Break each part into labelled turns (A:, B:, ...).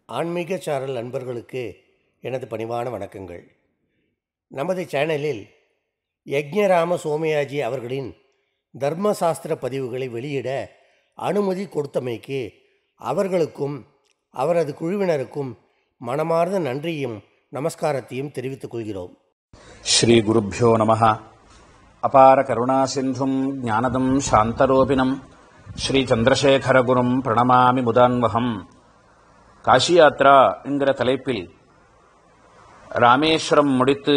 A: ஆன்மீக சாரல் நண்பர்களுக்கு எனது பணிவான வணக்கங்கள் நமது சேனலில் யக்ஞராம சோமயாஜி அவர்களின் தர்மசாஸ்திர பதிவுகளை வெளியிட அனுமதி கொடுத்தமைக்கு அவர்களுக்கும் அவரது குழுவினருக்கும் மனமார்ந்த நன்றியும் நமஸ்காரத்தையும் தெரிவித்துக் கொள்கிறோம்
B: श्रीगुरुभ्यो नमः अपारकरुणासिन्धुम् ज्ञानदम् शान्तरूपिणम् ஸ்ரீச்சந்திரசேகரகுரும் பிரணமாமி முதான்வகம் காஷி யாத்ரா என்கிற தலைப்பில் ராமேஸ்வரம் முடித்து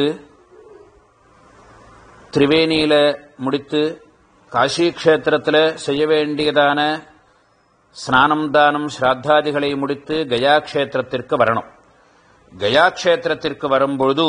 B: திரிவேணியில முடித்து காஷி க்ஷேத்திரத்தில் செய்ய வேண்டியதான ஸ்நானம் தானம் ஸ்ராத்தாதிகளை முடித்து கயா க்ஷேத்திரத்திற்கு வரணும் கயா க்ஷேத்திரத்திற்கு வரும்பொழுது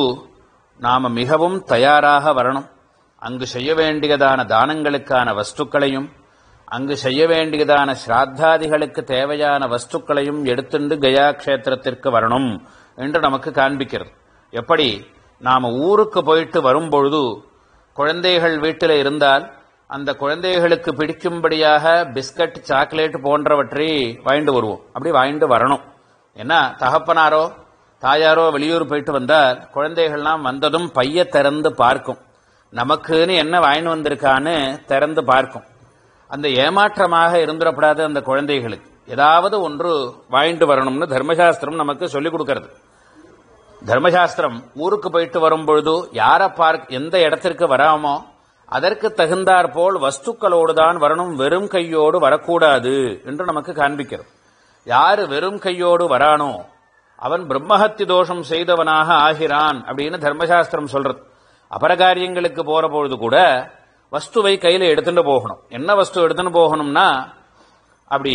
B: நாம மிகவும் தயாராக வரணும் அங்கு செய்ய வேண்டியதான தானங்களுக்கான வஸ்துக்களையும் அங்கு செய்ய வேண்டியதான ஸ்ராத்தாதிகளுக்கு தேவையான வஸ்துக்களையும் எடுத்துண்டு கயா க்ஷேத்திரத்திற்கு வரணும் என்று நமக்கு காண்பிக்கிறது எப்படி நாம ஊருக்கு போயிட்டு வரும்பொழுது குழந்தைகள் வீட்டில் இருந்தால் அந்த குழந்தைகளுக்கு பிடிக்கும்படியாக பிஸ்கட் சாக்லேட் போன்றவற்றை வாங்கிட்டு வருவோம் அப்படி வாங்கிட்டு வரணும் ஏன்னா தகப்பனாரோ தாயாரோ வெளியூர் போயிட்டு வந்தால் குழந்தைகள்லாம் வந்ததும் பைய திறந்து பார்க்கும் நமக்குன்னு என்ன வாங்கிட்டு வந்திருக்கான்னு திறந்து பார்க்கும் அந்த ஏமாற்றமாக இருந்துடப்படாத அந்த குழந்தைகளுக்கு ஏதாவது ஒன்று வாங்கிட்டு வரணும்னு தர்மசாஸ்திரம் நமக்கு சொல்லிக் கொடுக்கறது தர்மசாஸ்திரம் ஊருக்கு போயிட்டு வரும்பொழுது யாரை பார்க்க எந்த இடத்திற்கு வராமோ அதற்கு தகுந்தாற்போல் வஸ்துக்களோடு தான் வரணும் வெறும் கையோடு வரக்கூடாது என்று நமக்கு காண்பிக்கிறது யாரு வெறும் கையோடு வரானோ அவன் பிரம்மஹத்தி தோஷம் செய்தவனாக ஆகிறான் அப்படின்னு தர்மசாஸ்திரம் சொல்றது அபரகாரியங்களுக்கு போற பொழுது கூட வஸ்துவை கையில எடுத்துட்டு போகணும் என்ன வஸ்து எடுத்துட்டு போகணும்னா அப்படி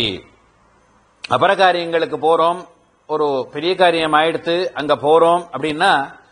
B: அபரகாரியங்களுக்கு போறோம் ஒரு பெரிய காரியம் ஆயிடுத்து அங்க போறோம் அப்படின்னா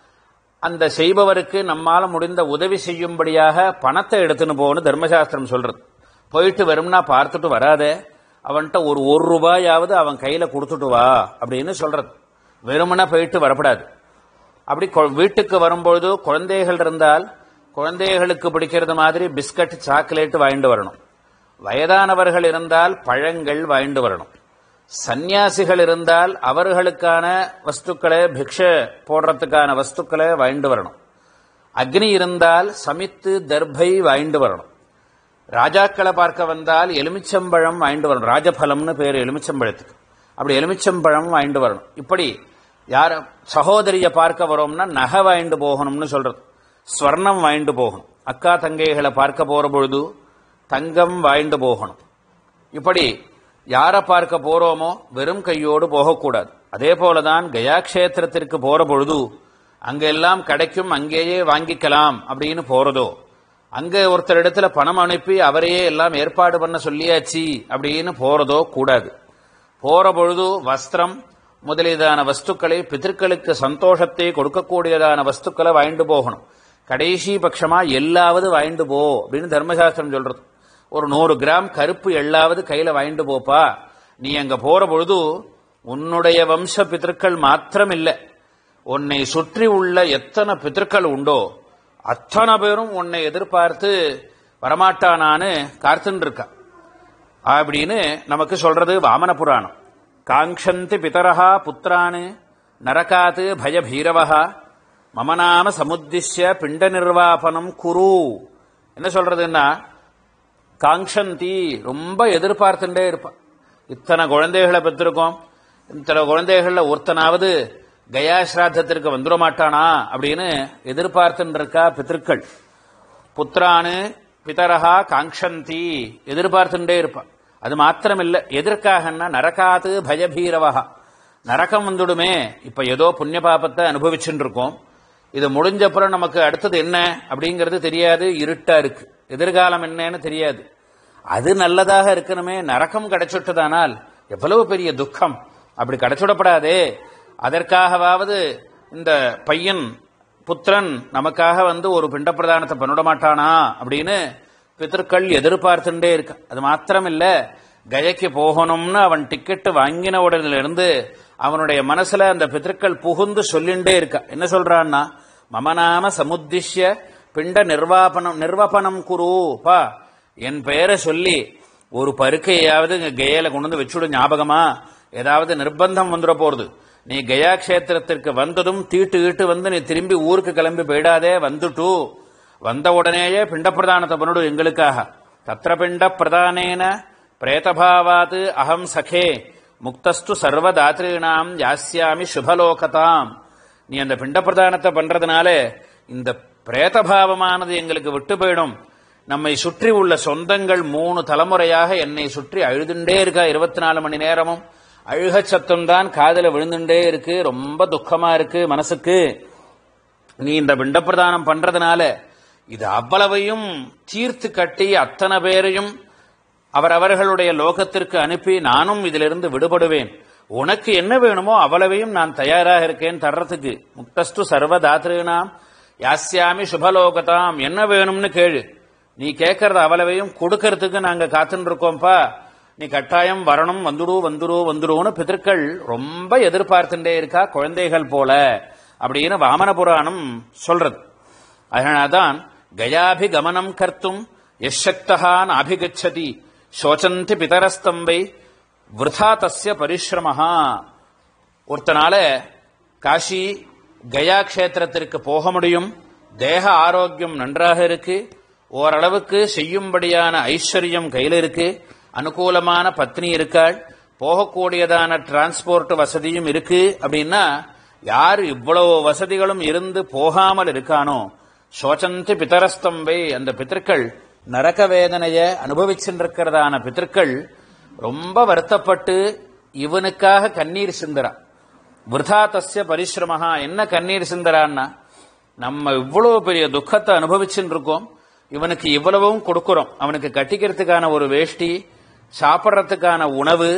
B: அந்த செய்பவருக்கு நம்மால முடிந்த உதவி செய்யும்படியாக பணத்தை எடுத்துன்னு போகணும் தர்மசாஸ்திரம் சொல்றது போயிட்டு வரும்னா பார்த்துட்டு வராதே அவன்கிட்ட ஒரு ஒரு ரூபாயாவது அவன் கையில கொடுத்துட்டு வா அப்படின்னு சொல்றது வெறுமனா போயிட்டு வரப்படாது அப்படி கொ- வீட்டுக்கு வரும்பொழுது குழந்தைகள் இருந்தால் குழந்தைகளுக்கு பிடிக்கிறது மாதிரி பிஸ்கட் சாக்லேட் வாங்கிட்டு வரணும் வயதானவர்கள் இருந்தால் பழங்கள் வாங்கிட்டு வரணும் சந்நியாசிகள் இருந்தால் அவர்களுக்கான வஸ்துக்களை பிக்ஷை போடுறதுக்கான வஸ்துக்களை வாங்கிட்டு வரணும் அக்னி இருந்தால் சமித்து தர்பை வாங்கிட்டு வரணும் ராஜாக்களை பார்க்க வந்தால் எலுமிச்சம்பழம் வாங்கிட்டு வரணும் ராஜபலம்னு பேர் எலுமிச்சம்பழத்துக்கு அப்படி எலுமிச்சம்பழம் வாங்கிட்டு வரணும் இப்படி யார சகோதரிய பார்க்க வரோம்னா நகை வாங்கிட்டு போகணும்னு சொல்றது ஸ்வர்ணம் வாங்கிட்டு போகணும் அக்கா தங்கைகளை பார்க்க போற பொழுது தங்கம் வாங்கிட்டு போகணும் இப்படி யாரை பார்க்க போறோமோ வெறும் கையோடு போகக்கூடாது அதே போலதான் கயா க்ஷேத்திரத்திற்கு போற பொழுது அங்கெல்லாம் கிடைக்கும் அங்கேயே வாங்கிக்கலாம் அப்படின்னு போறதோ அங்க ஒருத்தர் இடத்துல பணம் அனுப்பி அவரையே எல்லாம் ஏற்பாடு பண்ண சொல்லியாச்சு அப்படின்னு போறதோ கூடாது போற பொழுது வஸ்திரம் முதலியதான வஸ்துக்களை பிதர்களுக்கு சந்தோஷத்தை கொடுக்கக்கூடியதான வஸ்துக்களை வாங்கிட்டு போகணும் கடைசி பட்சமா எல்லாவது வாங்கிட்டு போ அப்படின்னு தர்மசாஸ்திரம் சொல்றது ஒரு நூறு கிராம் கருப்பு எல்லாவது கையில வாங்கிட்டு போப்பா நீ அங்க போற பொழுது உன்னுடைய வம்ச பிதர்கள் மாத்திரம் இல்ல உன்னை சுற்றி உள்ள எத்தனை பிதர்கள் உண்டோ அத்தனை பேரும் உன்னை எதிர்பார்த்து வரமாட்டானான்னு காத்துன்னு இருக்கா அப்படின்னு நமக்கு சொல்றது வாமன புராணம் காங்ஷந்தி பிதரஹா புத்திரானு நரகாத்து பயபீரவஹா மம நாம சமுத்திஷ்ய பிண்ட நிர்வாபனம் குரு என்ன சொல்றதுன்னா காங்ஷந்தி ரொம்ப எதிர்பார்த்துட்டே இருப்பான் இத்தனை குழந்தைகளை பெற்றிருக்கோம் இத்தனை குழந்தைகள்ல ஒருத்தனாவது கயா ஸ்ராத்தத்திற்கு வந்துட மாட்டானா அப்படின்னு எதிர்பார்த்துட்டு இருக்கா பித்திருக்கள் புத்திரானு பிதரஹா காங்ஷந்தி எதிர்பார்த்துட்டே இருப்பான் அது மாத்திரமில்ல எதற்காகன்னா நரகாத்து பயபீரவஹா நரகம் வந்துடுமே இப்ப ஏதோ புண்ணிய பாபத்தை அனுபவிச்சுட்டு இருக்கோம் இது முடிஞ்சப்புறம் நமக்கு அடுத்தது என்ன அப்படிங்கிறது தெரியாது இருட்டா இருக்கு எதிர்காலம் என்னன்னு தெரியாது அது நல்லதாக இருக்கணுமே நரகம் கிடைச்சுட்டதானால் எவ்வளவு பெரிய துக்கம் அப்படி கிடைச்சுடப்படாதே அதற்காகவாவது இந்த பையன் புத்திரன் நமக்காக வந்து ஒரு பிண்ட பிரதானத்தை பண்ணிட மாட்டானா அப்படின்னு பிதர்கள் எதிர்பார்த்துட்டே இருக்க அது மாத்திரம் இல்ல கயக்கு போகணும்னு அவன் டிக்கெட் வாங்கின உடனே இருந்து அவனுடைய மனசுல அந்த பிதர்கள் புகுந்து சொல்லிண்டே இருக்கா என்ன சொல்றான்னா மமநாம சமுத்திஷ்ய பிண்ட நிர்வாபனம் நிர்வபனம் குரு பா என் பெயரை சொல்லி ஒரு பருக்கையாவது இங்க கயல கொண்டு வந்து வச்சுடு ஞாபகமா ஏதாவது நிர்பந்தம் வந்துட போறது நீ கயா கஷேத்திரத்திற்கு வந்ததும் தீட்டு ஈட்டு வந்து நீ திரும்பி ஊருக்கு கிளம்பி போயிடாதே வந்துட்டு வந்த உடனேயே பிண்ட பிரதானத்தை பண்ணிடு எங்களுக்காக தத்திர பிண்ட பிரதானேன பிரேதபாவாது அகம் சகே முக்தஸ்து சர்வதாத்ரீணாம் யாஸ்யாமி சுபலோகதாம் நீ அந்த பிண்ட பிரதானத்தை பண்றதுனால இந்த பிரேதபாவமானது எங்களுக்கு விட்டு போயிடும் நம்மை சுற்றி உள்ள சொந்தங்கள் மூணு தலைமுறையாக என்னை சுற்றி அழுதுண்டே இருக்கா இருபத்தி நாலு மணி நேரமும் அழுக சத்தம் தான் காதல விழுந்துட்டே இருக்கு ரொம்ப துக்கமா இருக்கு மனசுக்கு நீ இந்த பிண்ட பிரதானம் பண்றதுனால இது அவ்வளவையும் தீர்த்து கட்டி அத்தனை பேரையும் அவரவர்களுடைய லோகத்திற்கு அனுப்பி நானும் இதிலிருந்து விடுபடுவேன் உனக்கு என்ன வேணுமோ அவ்வளவையும் நான் தயாராக இருக்கேன் தர்றதுக்கு முக்தஸ்து சர்வதாத்ருனாம் யாஸ்யாமி சுபலோகதாம் என்ன வேணும்னு கேளு நீ கேட்கறது அவ்வளவையும் கொடுக்கறதுக்கு நாங்க காத்துன்னு இருக்கோம்ப்பா நீ கட்டாயம் வரணும் வந்துடு வந்துடு வந்துடுன்னு பிதற்கள் ரொம்ப எதிர்பார்த்துட்டே இருக்கா குழந்தைகள் போல அப்படின்னு வாமன புராணம் சொல்றது அதனால்தான் கயாபிகமனம் கர்த்தும் யசக்தகான் அபிகச்சதி சோச்சந்தி பிதரஸ்தம்பை விருதா தஸ்ய பரிசிரமஹா ஒருத்தனால காஷி கயா கஷேத்திரத்திற்கு போக முடியும் தேக ஆரோக்கியம் நன்றாக இருக்கு ஓரளவுக்கு செய்யும்படியான ஐஸ்வர்யம் கையில் இருக்கு அனுகூலமான பத்னி இருக்காள் போகக்கூடியதான டிரான்ஸ்போர்ட் வசதியும் இருக்கு அப்படின்னா யார் இவ்வளவு வசதிகளும் இருந்து போகாமல் இருக்கானோ சோச்சந்தி பிதரஸ்தம்பை அந்த பித்தர்கள் நரக வேதனைய அனுபவிச்சுருக்கிறதான பித்தர்கள் ரொம்ப வருத்தப்பட்டு இவனுக்காக கண்ணீர் சிந்துறான் விருதா தஸ்ய பரிசிரமஹா என்ன கண்ணீர் சிந்தரான்னா நம்ம இவ்வளவு பெரிய துக்கத்தை அனுபவிச்சுட்டு இருக்கோம் இவனுக்கு இவ்வளவும் கொடுக்கிறோம் அவனுக்கு கட்டிக்கிறதுக்கான ஒரு வேஷ்டி சாப்பிட்றதுக்கான உணவு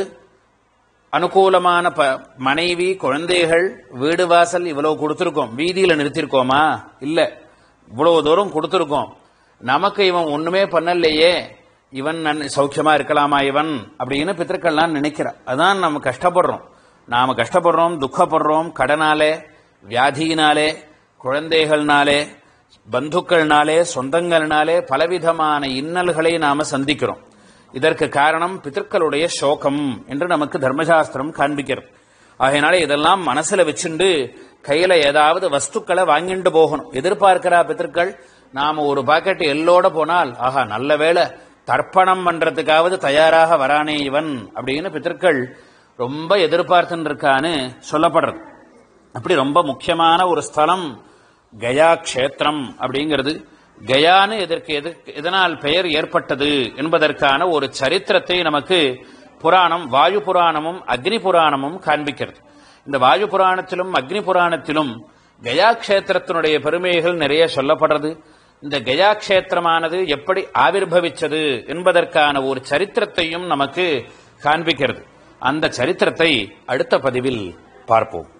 B: அனுகூலமான ப மனைவி குழந்தைகள் வீடு வாசல் இவ்வளவு கொடுத்துருக்கோம் வீதியில நிறுத்திருக்கோமா இல்ல இவ்வளவு தூரம் கொடுத்துருக்கோம் நமக்கு இவன் ஒண்ணுமே பண்ணலையே இவன் நன் சௌக்கியமா இருக்கலாமா இவன் அப்படின்னு பித்தர்கள்லாம் நினைக்கிறான் அதான் நம்ம கஷ்டப்படுறோம் நாம கஷ்டப்படுறோம் துக்கப்படுறோம் கடனாலே வியாதியினாலே குழந்தைகள்னாலே பந்துக்கள்னாலே சொந்தங்கள்னாலே பலவிதமான இன்னல்களை நாம சந்திக்கிறோம் இதற்கு காரணம் பிதர்களுடைய சோகம் என்று நமக்கு தர்மசாஸ்திரம் காண்பிக்கிறது ஆகையினால இதெல்லாம் மனசுல வச்சுண்டு கையில ஏதாவது வஸ்துக்களை வாங்கிட்டு போகணும் எதிர்பார்க்கிறா பிதர்கள் நாம ஒரு பாக்கெட் எல்லோட போனால் ஆஹா நல்ல வேளை தர்ப்பணம் பண்றதுக்காவது தயாராக வரானே இவன் அப்படின்னு பிதர்கள் ரொம்ப எதிர்பார்த்துன்னு இருக்கான்னு சொல்லப்படுறது அப்படி ரொம்ப முக்கியமான ஒரு ஸ்தலம் கயா க்ஷேத்திரம் அப்படிங்கிறது கயான்னு இதற்கு எது- எதனால் பெயர் ஏற்பட்டது என்பதற்கான ஒரு சரித்திரத்தை நமக்கு புராணம் வாயு புராணமும் அக்னி புராணமும் காண்பிக்கிறது இந்த வாயு புராணத்திலும் அக்னி புராணத்திலும் கயா க்ஷேத்திரத்தினுடைய பெருமைகள் நிறைய சொல்லப்படுறது இந்த கயா க்ஷேத்திரமானது எப்படி ஆவிர்பவிச்சது என்பதற்கான ஒரு சரித்திரத்தையும் நமக்கு காண்பிக்கிறது அந்த சரித்திரத்தை அடுத்த பதிவில் பார்ப்போம்